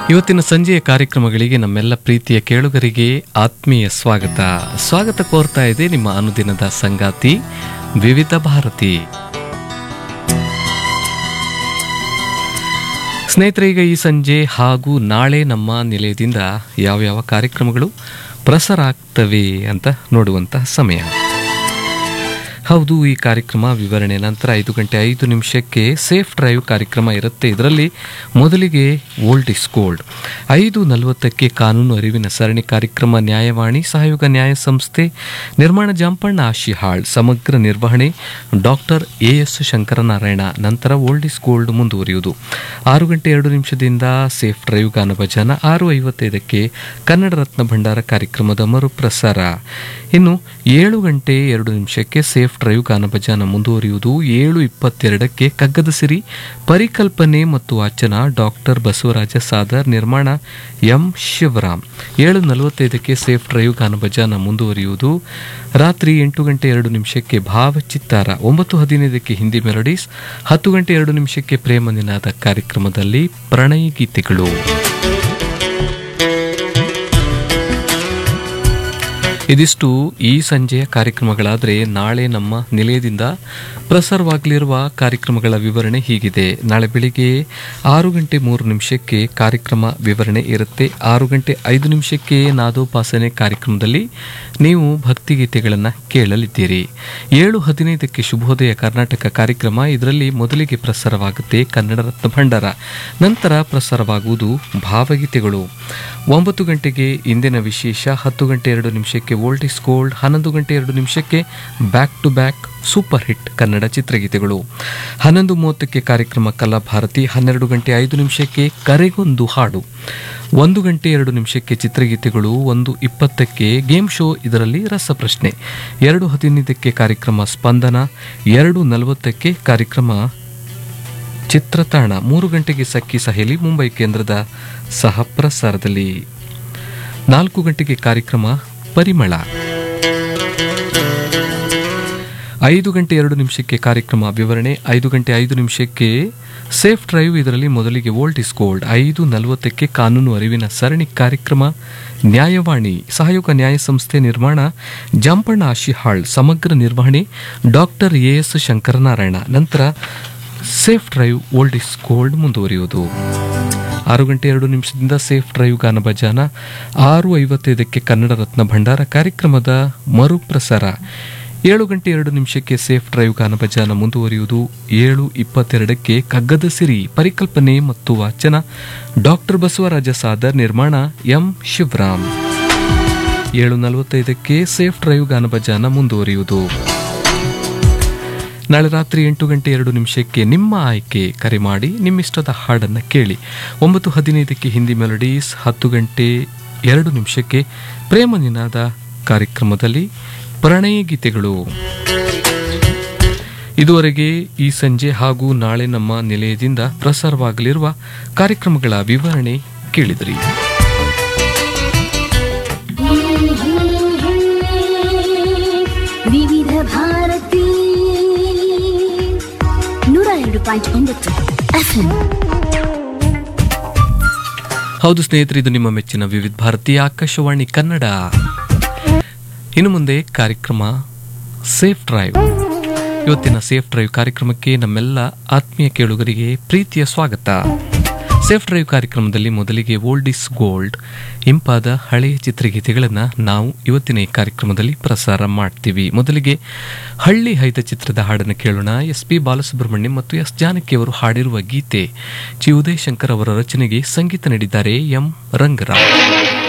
ಇವತ್ತಿನ ಸಂಜೆಯ ಕಾರ್ಯಕ್ರಮಗಳಿಗೆ ನಮ್ಮೆಲ್ಲ ಪ್ರೀತಿಯ ಕೇಳುಗರಿಗೆ ಆತ್ಮೀಯ ಸ್ವಾಗತ ಸ್ವಾಗತ ಕೋರ್ತಾ ಇದೆ ನಿಮ್ಮ ಅನುದಿನದ ಸಂಗಾತಿ ವಿವಿಧ ಭಾರತಿ ಸ್ನೇಹಿತರೆ ಈಗ ಈ ಸಂಜೆ ಹಾಗೂ ನಾಳೆ ನಮ್ಮ ನಿಲಯದಿಂದ ಯಾವ ಯಾವ ಕಾರ್ಯಕ್ರಮಗಳು ಪ್ರಸಾರ ಆಗ್ತವೆ ಅಂತ ನೋಡುವಂತಹ ಸಮಯ ಹೌದು ಈ ಕಾರ್ಯಕ್ರಮ ವಿವರಣೆ ನಂತರ ಐದು ಗಂಟೆ ಐದು ನಿಮಿಷಕ್ಕೆ ಸೇಫ್ ಡ್ರೈವ್ ಕಾರ್ಯಕ್ರಮ ಇರುತ್ತೆ ಇದರಲ್ಲಿ ಮೊದಲಿಗೆ ಓಲ್ಡ್ ಇಸ್ ಗೋಲ್ಡ್ ಐದು ನಲವತ್ತಕ್ಕೆ ಕಾನೂನು ಅರಿವಿನ ಸರಣಿ ಕಾರ್ಯಕ್ರಮ ನ್ಯಾಯವಾಣಿ ಸಹಯೋಗ ನ್ಯಾಯ ಸಂಸ್ಥೆ ನಿರ್ಮಾಣ ಜಾಂಪಣ್ಣ ಆಶಿಹಾಳ್ ಸಮಗ್ರ ನಿರ್ವಹಣೆ ಡಾಕ್ಟರ್ ಎ ಎಸ್ ಶಂಕರನಾರಾಯಣ ನಂತರ ಓಲ್ಡ್ ಇಸ್ ಗೋಲ್ಡ್ ಮುಂದುವರಿಯುವುದು ಆರು ಗಂಟೆ ಎರಡು ನಿಮಿಷದಿಂದ ಸೇಫ್ ಡ್ರೈವ್ ಗಾನ ಭಜನ ಆರು ಐವತ್ತೈದಕ್ಕೆ ಕನ್ನಡ ರತ್ನ ಭಂಡಾರ ಕಾರ್ಯಕ್ರಮದ ಮರುಪ್ರಸಾರ ಇನ್ನು ಏಳು ಗಂಟೆ ಎರಡು ನಿಮಿಷಕ್ಕೆ ಸೇಫ್ ಡ್ರೈವ್ ಗಾನ ಭಜನ ಮುಂದುವರಿಯುವುದು ಏಳು ಇಪ್ಪತ್ತೆರಡಕ್ಕೆ ಕಗ್ಗದ ಸಿರಿ ಪರಿಕಲ್ಪನೆ ಮತ್ತು ವಾಚನ ಡಾಕ್ಟರ್ ಬಸವರಾಜ ಸಾದರ್ ನಿರ್ಮಾಣ ಎಂ ಶಿವರಾಮ್ ಏಳು ನಲವತ್ತೈದಕ್ಕೆ ಸೇಫ್ ಡ್ರೈವ್ ಗಾನ ಭಜನ ಮುಂದುವರಿಯುವುದು ರಾತ್ರಿ ಎಂಟು ಗಂಟೆ ಎರಡು ನಿಮಿಷಕ್ಕೆ ಭಾವಚಿತ್ತಾರ ಒಂಬತ್ತು ಹದಿನೈದಕ್ಕೆ ಹಿಂದಿ ಮೆಲಡೀಸ್ ಹತ್ತು ಗಂಟೆ ಎರಡು ನಿಮಿಷಕ್ಕೆ ಪ್ರೇಮ ನಿನಾದ ಕಾರ್ಯಕ್ರಮದಲ್ಲಿ ಪ್ರಣಯ ಗೀತೆಗಳು ಇದಿಷ್ಟು ಈ ಸಂಜೆಯ ಕಾರ್ಯಕ್ರಮಗಳಾದರೆ ನಾಳೆ ನಮ್ಮ ನಿಲಯದಿಂದ ಪ್ರಸಾರವಾಗಲಿರುವ ಕಾರ್ಯಕ್ರಮಗಳ ವಿವರಣೆ ಹೀಗಿದೆ ನಾಳೆ ಬೆಳಿಗ್ಗೆ ಆರು ಗಂಟೆ ಮೂರು ನಿಮಿಷಕ್ಕೆ ಕಾರ್ಯಕ್ರಮ ವಿವರಣೆ ಇರುತ್ತೆ ಆರು ಗಂಟೆ ಐದು ನಿಮಿಷಕ್ಕೆ ನಾದೋಪಾಸನೆ ಕಾರ್ಯಕ್ರಮದಲ್ಲಿ ನೀವು ಭಕ್ತಿಗೀತೆಗಳನ್ನು ಕೇಳಲಿದ್ದೀರಿ ಏಳು ಹದಿನೈದಕ್ಕೆ ಶುಭೋದಯ ಕರ್ನಾಟಕ ಕಾರ್ಯಕ್ರಮ ಇದರಲ್ಲಿ ಮೊದಲಿಗೆ ಪ್ರಸಾರವಾಗುತ್ತೆ ಕನ್ನಡ ರತ್ನ ಭಂಡಾರ ನಂತರ ಪ್ರಸಾರವಾಗುವುದು ಭಾವಗೀತೆಗಳು ಒಂಬತ್ತು ಗಂಟೆಗೆ ಇಂದಿನ ವಿಶೇಷ ಹತ್ತು ಗಂಟೆ ಎರಡು ನಿಮಿಷಕ್ಕೆ ಓಲ್ಡ್ ಇಸ್ ಗೋಲ್ಡ್ ಹನ್ನೊಂದು ಗಂಟೆ ಎರಡು ನಿಮಿಷಕ್ಕೆ back to back super hit Kannada ಚಿತ್ರಗೀತೆಗಳು ಹನ್ನೊಂದು ಮೂವತ್ತಕ್ಕೆ ಕಾರ್ಯಕ್ರಮ ಕಲಾಭಾರತಿ ಹನ್ನೆರಡು ಗಂಟೆ ಐದು ನಿಮಿಷಕ್ಕೆ ಕರೆಗೊಂದು ಹಾಡು ಒಂದು ಗಂಟೆ ಎರಡು ನಿಮಿಷಕ್ಕೆ ಚಿತ್ರಗೀತೆಗಳು ಒಂದು ಇಪ್ಪತ್ತಕ್ಕೆ ಗೇಮ್ ಶೋ ಇದರಲ್ಲಿ ರಸಪ್ರಶ್ನೆ ಎರಡು ಹದಿನೈದಕ್ಕೆ ಕಾರ್ಯಕ್ರಮ ಸ್ಪಂದನ ಎರಡು ನಲವತ್ತಕ್ಕೆ ಕಾರ್ಯಕ್ರಮ ಚಿತ್ರತಾಣ ಮೂರು ಗಂಟೆಗೆ ಸಖಿ ಸಹೇಲಿ ಮುಂಬೈ ಕೇಂದ್ರದ ಸಹ ಪ್ರಸಾರದಲ್ಲಿ ನಾಲ್ಕು ಗಂಟೆಗೆ ಕಾರ್ಯಕ್ರಮ ಪರಿಮಳ ಐದು ಗಂಟೆ ಎರಡು ನಿಮಿಷಕ್ಕೆ ಕಾರ್ಯಕ್ರಮ ವಿವರಣೆ ಐದು ಗಂಟೆ ಐದು ನಿಮಿಷಕ್ಕೆ ಸೇಫ್ ಡ್ರೈವ್ ಇದರಲ್ಲಿ ಮೊದಲಿಗೆ ವೋಲ್ಟ್ ಇಸ್ ಗೋಲ್ಡ್ ಐದು ನಲವತ್ತಕ್ಕೆ ಕಾನೂನು ಅರಿವಿನ ಸರಣಿ ಕಾರ್ಯಕ್ರಮ ನ್ಯಾಯವಾಣಿ ಸಹಯೋಗ ನ್ಯಾಯ ಸಂಸ್ಥೆ ನಿರ್ಮಾಣ ಜಂಪಣ್ಣ ಆಶಿಹಾಳ್ ಸಮಗ್ರ ನಿರ್ವಹಣೆ ಡಾಕ್ಟರ್ ಎ ಎಸ್ ಶಂಕರನಾರಾಯಣ ನಂತರ safe drive old is gold ಮುಂದುವರಿಯುವುದು ಆರು ಗಂಟೆ ಎರಡು ನಿಮಿಷದಿಂದ ಸೇಫ್ ಡ್ರೈವ್ ಗಾನ ಭಜಾನ ಆರು ಐವತ್ತೈದಕ್ಕೆ ಕನ್ನಡ ರತ್ನ ಭಂಡಾರ ಕಾರ್ಯಕ್ರಮದ ಮರುಪ್ರಸಾರ ಏಳು ಗಂಟೆ ಎರಡು ನಿಮಿಷಕ್ಕೆ ಸೇಫ್ ಡ್ರೈವ್ ಗಾನ ಭಜಾನ ಮುಂದುವರಿಯುವುದು ಏಳು ಇಪ್ಪತ್ತೆರಡಕ್ಕೆ ಕಗ್ಗದ ಸಿರಿ ಪರಿಕಲ್ಪನೆ ಮತ್ತು ವಾಚನ ಡಾಕ್ಟರ್ ಬಸವರಾಜ ಸಾದರ್ ನಿರ್ಮಾಣ ಎಂ ಶಿವರಾಮ್ ಏಳು ನಲವತ್ತೈದಕ್ಕೆ ಸೇಫ್ ಡ್ರೈವ್ ಗಾನ ಭಜಾನ ಮುಂದುವರಿಯುವುದು ನಾಳೆ ರಾತ್ರಿ ಎಂಟು ಗಂಟೆ ಎರಡು ನಿಮಿಷಕ್ಕೆ ನಿಮ್ಮ ಆಯ್ಕೆ ಕರೆ ಮಾಡಿ ನಿಮ್ಮಿಷ್ಟದ ಹಾಡನ್ನು ಕೇಳಿ ಒಂಬತ್ತು ಹದಿನೈದಕ್ಕೆ ಹಿಂದಿ ಮೆಲಡೀಸ್ ಹತ್ತು ಗಂಟೆ ಎರಡು ನಿಮಿಷಕ್ಕೆ ಪ್ರೇಮ ನಿನಾದ ಕಾರ್ಯಕ್ರಮದಲ್ಲಿ ಪ್ರಣಯ ಗೀತೆಗಳು ಇದುವರೆಗೆ ಈ ಸಂಜೆ ಹಾಗೂ ನಾಳೆ ನಮ್ಮ ನಿಲಯದಿಂದ ಪ್ರಸಾರವಾಗಲಿರುವ ಕಾರ್ಯಕ್ರಮಗಳ ವಿವರಣೆ ಕೇಳಿದ್ರಿ ವಿವಿಧ ಭಾರತಿ ನೂರ ಎರಡು ಪಾಯಿಂಟ್ ಒಂಬತ್ತು ಎಫ್ಎಂ ಹೌದು ಸ್ನೇಹಿತರೆ ಇದು ನಿಮ್ಮ ಮೆಚ್ಚಿನ ವಿವಿಧ ಭಾರತೀಯ ಆಕಾಶವಾಣಿ ಕನ್ನಡ ಇನ್ನು ಮುಂದೆ ಕಾರ್ಯಕ್ರಮ ಸೇಫ್ ಡ್ರೈವ್ ಇವತ್ತಿನ ಸೇಫ್ ಡ್ರೈವ್ ಕಾರ್ಯಕ್ರಮಕ್ಕೆ ನಮ್ಮೆಲ್ಲ ಆತ್ಮೀಯ ಕೇಳುಗರಿಗೆ ಪ್ರೀತಿಯ ಸ್ವಾಗತ ಸೇಫ್ ಡ್ರೈವ್ ಕಾರ್ಯಕ್ರಮದಲ್ಲಿ ಮೊದಲಿಗೆ ಓಲ್ಡ್ ಇಸ್ ಗೋಲ್ಡ್ ಇಂಪಾದ ಹಳೆಯ ಚಿತ್ರಗೀತೆಗಳನ್ನು ನಾವು ಇವತ್ತಿನ ಈ ಕಾರ್ಯಕ್ರಮದಲ್ಲಿ ಪ್ರಸಾರ ಮಾಡ್ತೀವಿ ಮೊದಲಿಗೆ ಹಳ್ಳಿ ಹೈದ ಚಿತ್ರದ ಹಾಡನ್ನು ಕೇಳೋಣ ಎಸ್ ಪಿ ಬಾಲಸುಬ್ರಹ್ಮಣ್ಯಂ ಮತ್ತು ಎಸ್ ಜಾನಕಿ ಅವರು ಹಾಡಿರುವ ಗೀತೆ ಚಿ ಉದಯ್ ಶಂಕರ್ ಅವರ ರಚನೆಗೆ ಸಂಗೀತ ನೀಡಿದ್ದಾರೆ ಎಂ ರಂಗರಾವ್